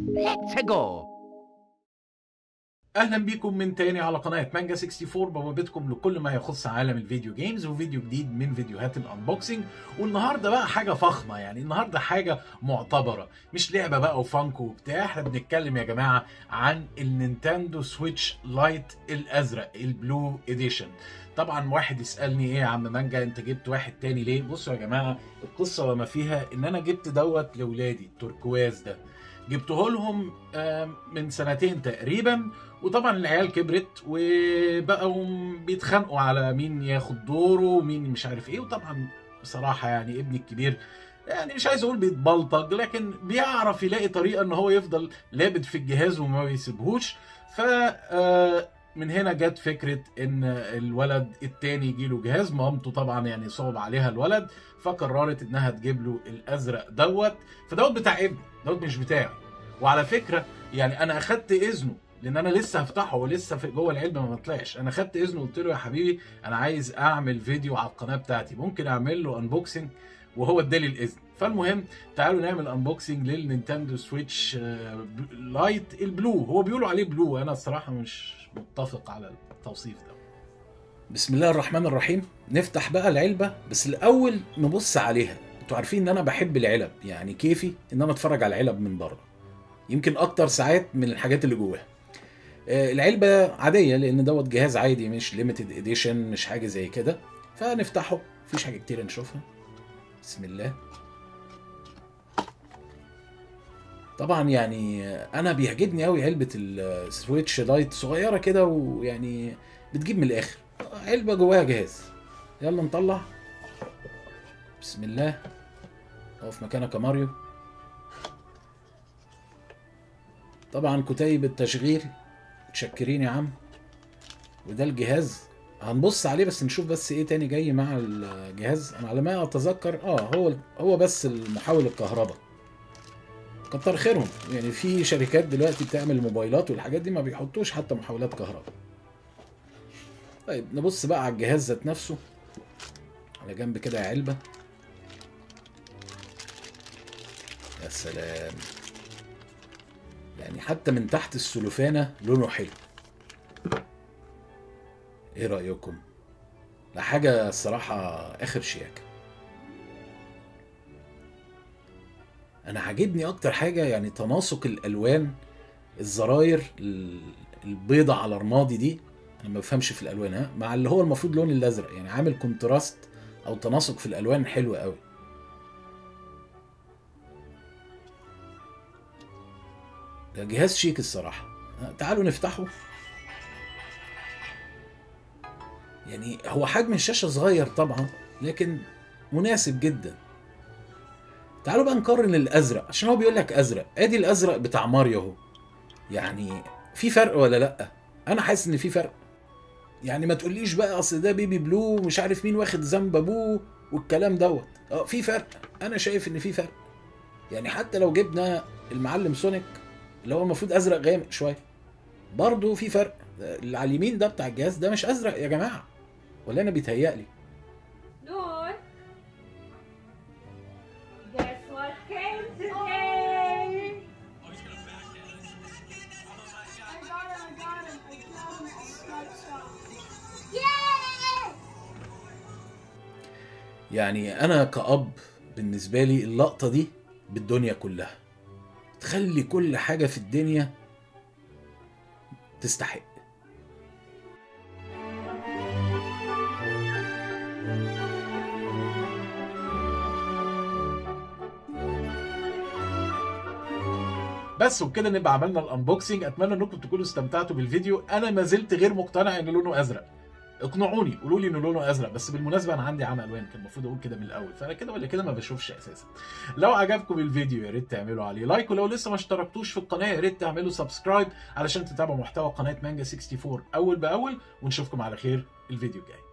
Let's go! اهلا بيكم من تاني على قناه مانجا 64 بوابتكم لكل ما يخص عالم الفيديو جيمز وفيديو جديد من فيديوهات الانبوكسنج والنهارده بقى حاجه فخمه يعني النهارده حاجه معتبره مش لعبه بقى وفانكو وبتاع احنا بنتكلم يا جماعه عن النينتندو سويتش لايت الازرق البلو اديشن طبعا واحد يسالني ايه يا عم مانجا انت جبت واحد تاني ليه بصوا يا جماعه القصه وما فيها ان انا جبت دوت لاولادي التركواز ده جبته لهم آم، من سنتين تقريبا وطبعا العيال كبرت وبقوا بيتخانقوا على مين ياخد دوره ومين مش عارف ايه وطبعا بصراحه يعني ابني الكبير يعني مش عايز اقول بيتبلطج لكن بيعرف يلاقي طريقه ان هو يفضل لابد في الجهاز وما بيسيبهوش ف آه، من هنا جت فكره ان الولد التاني يجيله جهاز مامته طبعا يعني صعب عليها الولد فقررت انها تجيب له الازرق دوت فدوت بتاع ابني دوت مش بتاعي وعلى فكره يعني انا اخدت اذنه لان انا لسه هفتحه ولسه في جوه العلبه ما طلعش انا خدت اذنه قلت له يا حبيبي انا عايز اعمل فيديو على القناه بتاعتي ممكن اعمل له انبوكسنج وهو ادالي الاذن فالمهم تعالوا نعمل انبوكسنج للنينتندو سويتش آه، ب- لايت البلو هو بيقولوا عليه بلو انا الصراحه مش متفق على التوصيف ده بسم الله الرحمن الرحيم نفتح بقى العلبه بس الاول نبص عليها انتوا عارفين ان انا بحب العلب يعني كيفي ان انا اتفرج على العلب من بره يمكن اكتر ساعات من الحاجات اللي جواها آه، العلبه عاديه لان دوت جهاز عادي مش ليميتد اديشن مش حاجه زي كده فنفتحه مفيش حاجه كتير نشوفها بسم الله طبعا يعني انا بيعجبني قوي علبه السويتش لايت صغيره كده ويعني بتجيب من الاخر علبه جواها جهاز يلا نطلع بسم الله اقف مكانك يا ماريو طبعا كتيب التشغيل متشكرين يا عم وده الجهاز هنبص عليه بس نشوف بس ايه تاني جاي مع الجهاز انا على ما اتذكر اه هو هو بس المحول الكهرباء كتر خيرهم يعني في شركات دلوقتي بتعمل الموبايلات والحاجات دي ما بيحطوش حتى محولات كهرباء طيب نبص بقى على الجهاز ذات نفسه على جنب كده يا علبة يا سلام يعني حتى من تحت السلوفانة لونه حلو ايه رأيكم ده حاجة الصراحة اخر شياكة انا عاجبني اكتر حاجة يعني تناسق الالوان الزراير ال- البيضة على رمادي دي انا ما بفهمش في الالوان ها مع اللي هو المفروض لون الازرق يعني عامل كونتراست او تناسق في الالوان حلو قوي ده جهاز شيك الصراحه ها، تعالوا نفتحه يعني هو حجم الشاشه صغير طبعا لكن مناسب جدا تعالوا بقى نقارن الازرق عشان هو بيقول لك ازرق ادي الازرق بتاع ماريو اهو يعني في فرق ولا لا انا حاسس ان في فرق يعني ما تقوليش بقى اصل ده بيبي بلو مش عارف مين واخد ذنب ابوه والكلام دوت اه في فرق انا شايف ان في فرق يعني حتى لو جبنا المعلم سونيك اللي هو المفروض ازرق غامق شويه برضه في فرق اللي على اليمين ده بتاع الجهاز ده مش ازرق يا جماعه ولا انا بيتهيألي Lord, guess what came today? I got him, I got him, I got him, I got some. يعني انا كأب بالنسبه لي اللقطه دي بالدنيا كلها تخلي كل حاجه في الدنيا تستحق بس وبكده نبقى عملنا الانبوكسنج اتمنى انكم تكونوا استمتعتوا بالفيديو انا ما زلت غير مقتنع ان لونه ازرق اقنعوني قولوا لي ان لونه ازرق بس بالمناسبه انا عندي عمى الوان كان المفروض اقول كده من الاول فانا كده ولا كده ما بشوفش اساسا لو عجبكم الفيديو يا ريت تعملوا عليه لايك ولو لسه ما اشتركتوش في القناه يا ريت تعملوا سبسكرايب علشان تتابعوا محتوى قناه مانجا 64 اول باول ونشوفكم على خير الفيديو الجاي